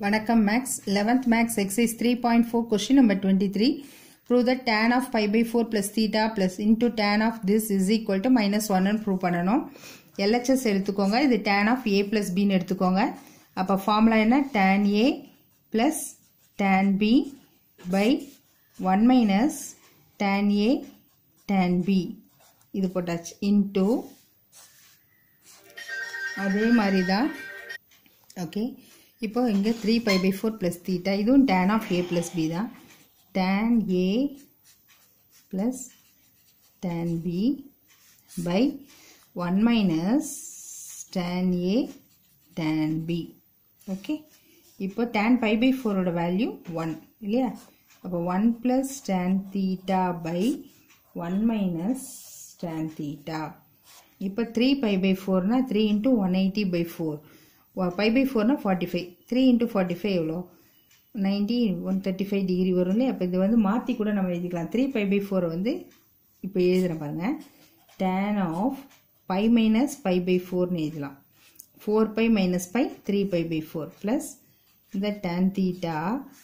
வணக்கம் maths 11th maths exercise three point four question number twenty three prove the tan of pi by four plus theta plus into tan of this is equal to minus ஒன்னு prove பண்ணணும் LHS எடுத்துக்கோங்க இது tan of A plus பின்னு எடுத்துக்கோங்க அப்போ formula என்ன tan A plus tan B by one minus tan A tan B இது போட்டாச்சு இன்டூ அதே மாதிரி தான் ஓகே இப்போ இங்கே three pi by four plus theta இதுவும் tan of A plus B தான் tan A plus tan B by one minus tan A tan B okay இப்போ டேன் பை பை ஃபோரோட வேல்யூ ஒன் இல்லையா அப்போ one plus tan theta by one minus tan theta இப்போ three pi by ஃபோர்னா three into one eighty by four pi by ஃபோர்னா forty five three into forty five எவ்வளோ ninety one thirty five degree வரும் இல்லையா அப்போ இது வந்து மாற்றி கூட நம்ம எழுதிக்கலாம் த்ரீ பை பை ஃபோரை வந்து இப்போ எழுதுகிறேன் பாருங்கள் tan of pi minus pi by ஃபோர்னு எழுதலாம் four pi minus pi three pi by four plus இந்த tan theta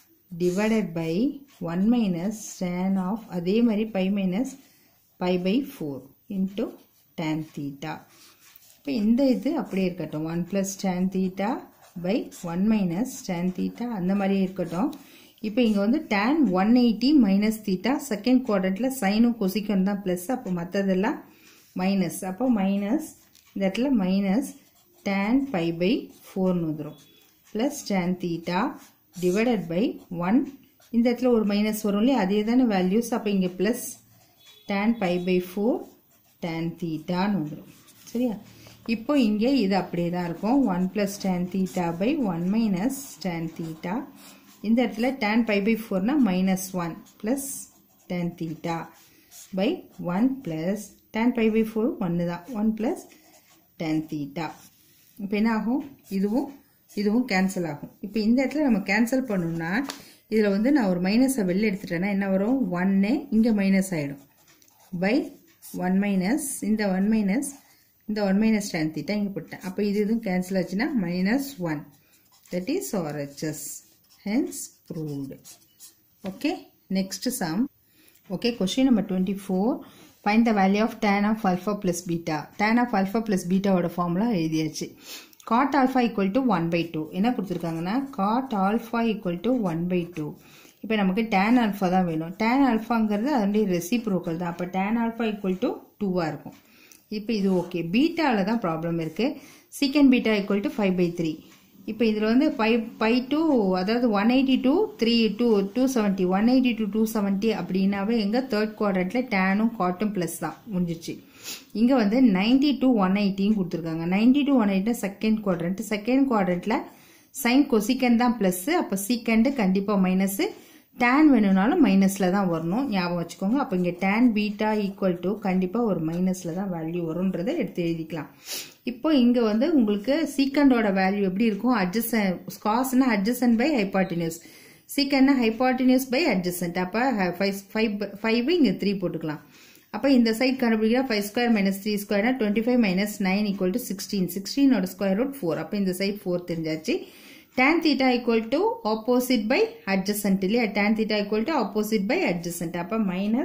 divided by one minus tan of அதே மாதிரி pi minus pi by four into tan theta இப்போ இந்த இது அப்படியே இருக்கட்டும் one plus tan theta by one minus tan theta அந்த மாதிரியே இருக்கட்டும் இப்போ இங்கே வந்து tan one eighty minus theta second குவாட்ரண்ட்டில் சைனும் கொசிக்கும் தான் ப்ளஸ் அப்போ மற்றதெல்லாம் மைனஸ் அப்போ மைனஸ் இந்த இடத்துல மைனஸ் டேன் பை பை ஃபோர்னு வந்துடும் plus tan theta divided by one இந்த இடத்துல ஒரு மைனஸ் வரும் இல்லையா அதே தானே வேல்யூஸ் அப்போ இங்கே plus tan by by four tan தீட்டான்னு வந்துடும் சரியா இப்போ இங்கே இது அப்படியே தான் இருக்கும் one plus tan theta by one minus tan theta இந்த இடத்துல டேன் பை பை ஃபோர்னா minus one plus tan theta by one plus tan by by four ஒன்று தான் ஒன் ப்ளஸ் டேன் தீட்டா இப்போ என்ன ஆகும் இதுவும் இதுவும் கேன்சல் ஆகும் இப்போ இந்த இடத்துல நம்ம கேன்சல் பண்ணோம்னா இதில் வந்து நான் ஒரு மைனஸை வெளில எடுத்துட்டேன்னா என்ன வரும் ஒன்று இங்கே மைனஸ் ஆகிடும் பை ஒன் மைனஸ் இந்த ஒன் மைனஸ் இந்த ஒன் மைனஸ் டென் தீட்டா இங்கே போட்டேன் அப்போ இது இதுவும் கேன்சல் ஆச்சுன்னா minus one that is RHS hence proved okay next sum okay question number twenty four find the value of tan of alpha plus beta tan of alpha plus பீட்டாவோட formula எழுதியாச்சு cot alpha equal to one by two என்ன கொடுத்துருக்காங்கன்னா cot alpha equal to one by two இப்போ நமக்கு tan alpha தான் வேணும் tan ஆல்ஃபாங்கிறது அதனுடைய reciprocal தான் அப்போ டேன் ஆல்ஃபா ஈக்குவல் டு டூவாக இருக்கும் இப்போ இது ஓகே பீட்டாவில் தான் ப்ராப்ளம் இருக்குது sec beta equal to five by three இப்போ இதில் வந்து ஃபைவ் ஃபைவ் டூ அதாவது one eighty to three to two seventy one eighty to two seventy அப்படின்னாவே எங்கள் தேர்ட் குவாட்ரண்ட்டில் டேனும் காட்டும் ப்ளஸ் தான் முடிஞ்சிச்சு இங்கே வந்து நைன்டி டூ ஒன் எயிட்டியும் கொடுத்துருக்காங்க ninety to one eighty second quadrant second குவாட்ரண்ட்டில் சைன் கொசிக்கன் தான் ப்ளஸ்ஸு அப்போ சீக்கண்டு கண்டிப்பாக மைனஸு டேன் வேணும்னாலும் மைனஸில் தான் வரணும் ஞாபகம் வச்சுக்கோங்க அப்போ இங்கே டேன் பீட்டா ஈக்குவல் டு கண்டிப்பாக ஒரு மைனஸில் தான் வேல்யூ வரும்ன்றதை எடுத்து எழுதிக்கலாம் இப்போ இங்கே வந்து உங்களுக்கு சீக்கண்டோட வேல்யூ எப்படி இருக்கும் அட்ஜசன் ஸ்காஸ்னா அட்ஜசன் பை ஹைபாட்டினியூஸ் சீக்கன்னா ஹைபாட்டினியூஸ் பை அட்ஜசன்ட் அப்போ ஃபைவ் ஃபைவ் ஃபைவ் இங்கே த்ரீ போட்டுக்கலாம் அப்போ இந்த சைட் கண்டுபிடிக்கிறா ஃபைவ் ஸ்கொயர் மைனஸ் த்ரீ ஸ்கொயர்னா twenty five minus nine equal to sixteen சிக்ஸ்டீனோட ஸ்கொயர் ரூட் ஃபோர் அப்போ இந்த சைட் ஃபோர் தெரிஞ்சாச்சு tan theta equal to opposite by adjacent இல்லையா tan theta equal to opposite by adjacent அப்ப minus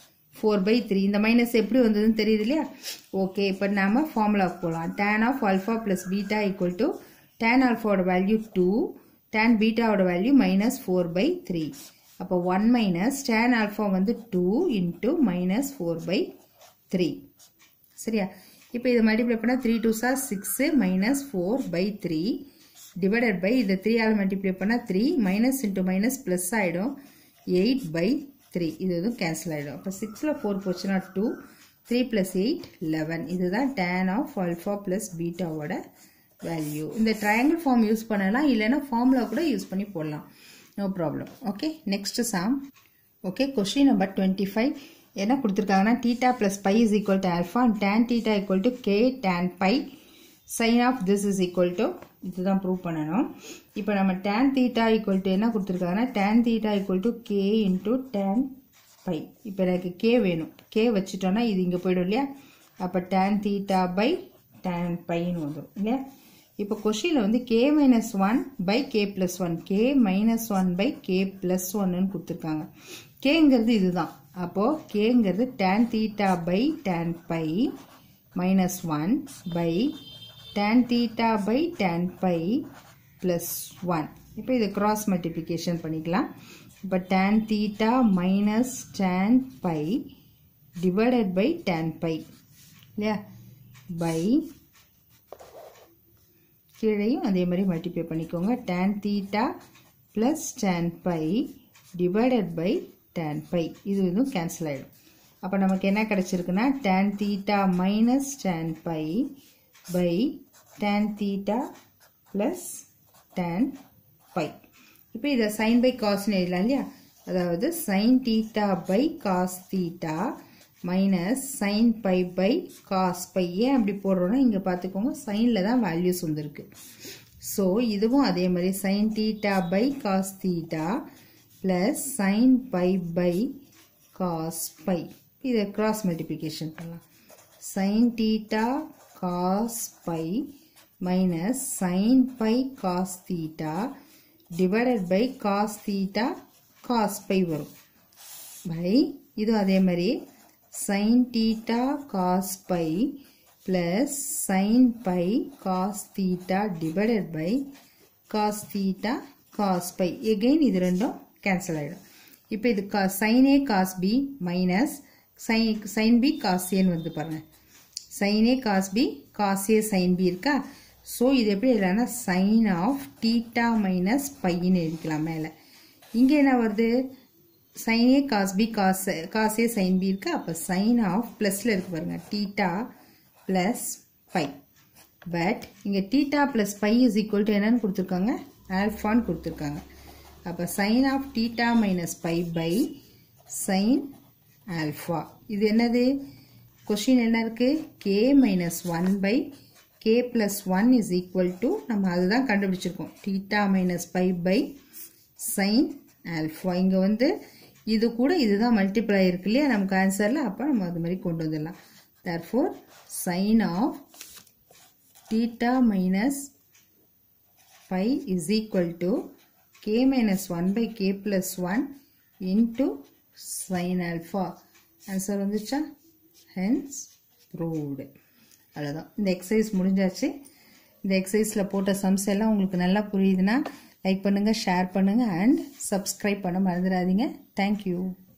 4 by 3 இந்த minus எப்படி வந்ததுன்னு தெரியுது இல்லையா ஓகே இப்போ நாம ஃபார்முலா போகலாம் tan of alpha plus beta equal to tan alpha ஓட வேல்யூ 2 tan beta ஓட value minus four by three அப்போ ஒன் மைனஸ் tan alpha வந்து two into minus four by three சரியா இப்போ இதை மல்டிப்ளை பண்ணால் three twos are six minus four by three divided by இதை three all multiply பண்ணால் three minus into minus plus ஆகிடும் eight by three இது எதுவும் கேன்சல் ஆகிடும் அப்போ சிக்ஸில் ஃபோர் போச்சுன்னா two three plus eight eleven இதுதான் டேன் ஆஃப் அல்ஃபா ப்ளஸ் பீட்டாவோட வேல்யூ இந்த ட்ரையாங்கிள் ஃபார்ம் யூஸ் பண்ணலாம் இல்லைன்னா ஃபார்முலா கூட யூஸ் பண்ணி போடலாம் no problem okay next sum okay question number twenty five என்ன கொடுத்துருக்காங்கன்னா theta plus by is equal to alpha and tan theta equal to K tan phi sine of this is equal to இதுதான் prove பண்ணணும் இப்போ நம்ம tan theta equal to என்ன கொடுத்துருக்காங்கன்னா tan theta equal to K into tan phi இப்போ எனக்கு K வேணும் K வச்சுட்டோன்னா இது இங்கே போயிடும் இல்லையா அப்போ டேன் தீட்டா பை டேன் பைன்னு வந்துடும் இல்லையா இப்போ கொஷினில் வந்து K minus one by K plus one K minus one by K plus ஒன்னு கொடுத்துருக்காங்க கேங்கிறது இதுதான் அப்போது கேங்கிறது tan theta by tan phi minus one by tan theta by tan phi plus one இப்போ இதை கிராஸ் மல்டிப்ளிகேஷன் பண்ணிக்கலாம் இப்போ tan theta minus tan phi divided by tan phi இல்லையா பை கீழையும் அதே மாதிரி மல்டிப்ளை பண்ணிக்கோங்க tan theta plus tan phi divided by tan phi இது இதுவும் கேன்சல் ஆகிடும் அப்போ நமக்கு என்ன கிடச்சிருக்குன்னா tan theta minus tan by by tan theta plus tan phi இப்போ இதை சைன் பை காஸ்னு எழுதலாம் இல்லையா அதாவது sine theta by cos theta minus sine phi by cos phi ஏன் அப்படி போடுறோன்னா இங்கே பார்த்துக்கோங்க சைனில் தான் வேல்யூஸ் வந்துருக்கு ஸோ இதுவும் அதே மாதிரி sine theta by cos theta plus sine phi by cos phi இதை கிராஸ் மல்டிப்ளிகேஷன் பண்ணலாம் sine theta cos phi minus sine phi cos theta divided by cos theta cos phi வரும் பை இது அதே மாதிரி sine theta cos phi plus sine phi cos theta divided by cos theta cos phi again இது ரெண்டும் cancel ஆகிடும் இப்போ இது கா sine A cos B minus sine sine B cos ஏன்னு வந்து பாருங்கள் sine A cos B cos A sine B இருக்கா ஸோ இது எப்படி எழுதலாம்னா சைன் ஆஃப் டீட்டா மைனஸ் பையின்னு எழுதிக்கலாம் மேலே இங்கே என்ன வருது sine A cos B cos cos A sine B இருக்கு அப்போ சைன் ஆஃப் ப்ளஸில் இருக்கு பாருங்க டீட்டா ப்ளஸ் பை பட் இங்கே theta plus by is equal to என்னன்னு கொடுத்துருக்காங்க ஆல்ஃபான்னு கொடுத்துருக்காங்க அப்போ sine of theta minus pi by sine alpha இது என்னது கொஷின் என்ன இருக்குது K minus one by K plus one is equal to நம்ம அதுதான் கண்டுபிடிச்சிருக்கோம் theta minus pi by sine alpha இங்கே வந்து இது கூட இதுதான் மல்டிப்ளை இருக்கு இல்லையா நமக்கு ஆன்சரில் அப்போ நம்ம அது மாதிரி கொண்டு வந்துடலாம் therefore sine of theta minus pi is equal to K minus one by K plus one into sine alpha answer வந்துச்சா ஹென்ஸ் ப்ரூவ்டு அவ்வளோதான் இந்த எக்ஸசைஸ் முடிஞ்சாச்சு இந்த எக்ஸசைஸில் போட்ட சம்ஸ் எல்லாம் உங்களுக்கு நல்லா புரியுதுன்னா லைக் பண்ணுங்கள் ஷேர் பண்ணுங்கள் அண்ட் சப்ஸ்கிரைப் பண்ண மறந்துடாதீங்க தேங்க்யூ